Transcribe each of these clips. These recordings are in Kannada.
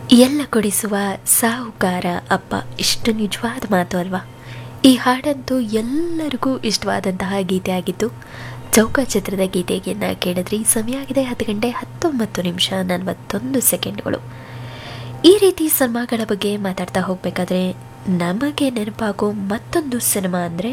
ಎಲ್ಲ ಕೊಡಿಸುವ ಸಾಹುಕಾರ ಅಪ್ಪ ಇಷ್ಟು ನಿಜವಾದ ಮಾತು ಅಲ್ವಾ ಈ ಹಾಡಂತೂ ಎಲ್ಲರಿಗೂ ಇಷ್ಟವಾದಂತಹ ಗೀತೆ ಆಗಿತ್ತು ಚೌಕ ಚಿತ್ರದ ಗೀತೆಯನ್ನು ಕೇಳಿದ್ರಿ ಸಮಯ ಆಗಿದೆ ಹತ್ತು ಗಂಟೆ ಹತ್ತೊಂಬತ್ತು ನಿಮಿಷ ನಲವತ್ತೊಂದು ಸೆಕೆಂಡ್ಗಳು ಈ ರೀತಿ ಸಿನಿಮಾಗಳ ಬಗ್ಗೆ ಮಾತಾಡ್ತಾ ಹೋಗಬೇಕಾದ್ರೆ ನಮಗೆ ನೆನಪಾಗೋ ಮತ್ತೊಂದು ಸಿನಿಮಾ ಅಂದರೆ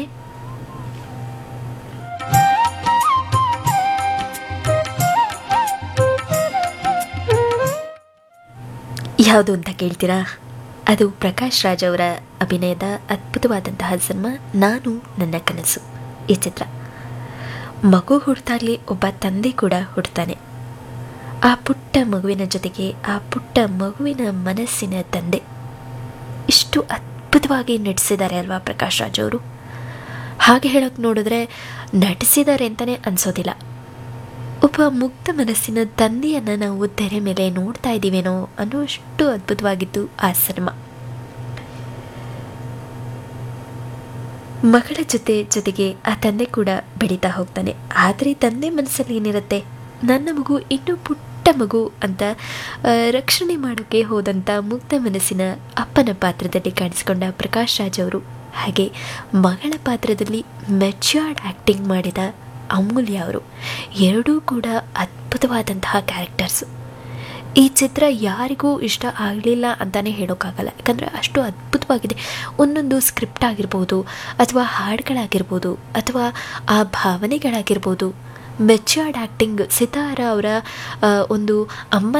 ಯಾವುದು ಅಂತ ಕೇಳ್ತೀರಾ ಅದು ಪ್ರಕಾಶ್ ರಾಜ್ ಅವರ ಅಭಿನಯದ ಅದ್ಭುತವಾದಂತಹ ಸಿನಿಮಾ ನಾನು ನನ್ನ ಕನಸು ಈ ಚಿತ್ರ ಮಗು ಹುಡ್ತಾಗ್ಲಿ ಒಬ್ಬ ತಂದೆ ಕೂಡ ಹುಡ್ತಾನೆ ಆ ಪುಟ್ಟ ಮಗುವಿನ ಜೊತೆಗೆ ಆ ಪುಟ್ಟ ಮಗುವಿನ ಮನಸ್ಸಿನ ತಂದೆ ಇಷ್ಟು ಅದ್ಭುತವಾಗಿ ನಟಿಸಿದ್ದಾರೆ ಅಲ್ವಾ ಪ್ರಕಾಶ್ ರಾಜ್ ಅವರು ಹಾಗೆ ಹೇಳೋಕೆ ನೋಡಿದ್ರೆ ನಟಿಸಿದ್ದಾರೆ ಅಂತಲೇ ಅನಿಸೋದಿಲ್ಲ ಒಬ್ಬ ಮುಗ್ಧ ಮನಸ್ಸಿನ ತಂದೆಯನ್ನು ನಾವು ತೆರೆ ಮೇಲೆ ನೋಡ್ತಾ ಇದ್ದೀವೇನೋ ಅನ್ನೋಷ್ಟು ಅದ್ಭುತವಾಗಿತ್ತು ಆ ಸಿನಿಮಾ ಮಗಳ ಜೊತೆ ಜೊತೆಗೆ ಆ ತಂದೆ ಕೂಡ ಬೆಳೀತಾ ಹೋಗ್ತಾನೆ ಆದರೆ ತಂದೆ ಮನಸ್ಸಲ್ಲಿ ಏನಿರುತ್ತೆ ನನ್ನ ಮಗು ಇನ್ನೂ ಪುಟ್ಟ ಮಗು ಅಂತ ಆ, ರಕ್ಷಣೆ ಮಾಡೋಕ್ಕೆ ಹೋದಂಥ ಮುಗ್ಧ ಮನಸ್ಸಿನ ಅಪ್ಪನ ಪಾತ್ರದಲ್ಲಿ ಕಾಣಿಸಿಕೊಂಡ ಪ್ರಕಾಶ್ ರಾಜ್ ಅವರು ಹಾಗೆ ಮಗಳ ಪಾತ್ರದಲ್ಲಿ ಮೆಚ್ಯೂರ್ಡ್ ಆ್ಯಕ್ಟಿಂಗ್ ಮಾಡಿದ ಅಮೂಲ್ಯ ಅವರು ಎರಡೂ ಕೂಡ ಅದ್ಭುತವಾದಂತಹ ಕ್ಯಾರೆಕ್ಟರ್ಸು ಈ ಚಿತ್ರ ಯಾರಿಗೂ ಇಷ್ಟ ಆಗಲಿಲ್ಲ ಅಂತಲೇ ಹೇಳೋಕ್ಕಾಗಲ್ಲ ಯಾಕಂದರೆ ಅಷ್ಟು ಅದ್ಭುತವಾಗಿದೆ ಒಂದೊಂದು ಸ್ಕ್ರಿಪ್ಟ್ ಆಗಿರ್ಬೋದು ಅಥವಾ ಹಾಡುಗಳಾಗಿರ್ಬೋದು ಅಥವಾ ಆ ಭಾವನೆಗಳಾಗಿರ್ಬೋದು ಮೆಚ್ಯೂರ್ಡ್ ಆ್ಯಕ್ಟಿಂಗ್ ಸಿತಾರ ಅವರ ಆ, ಒಂದು ಅಮ್ಮ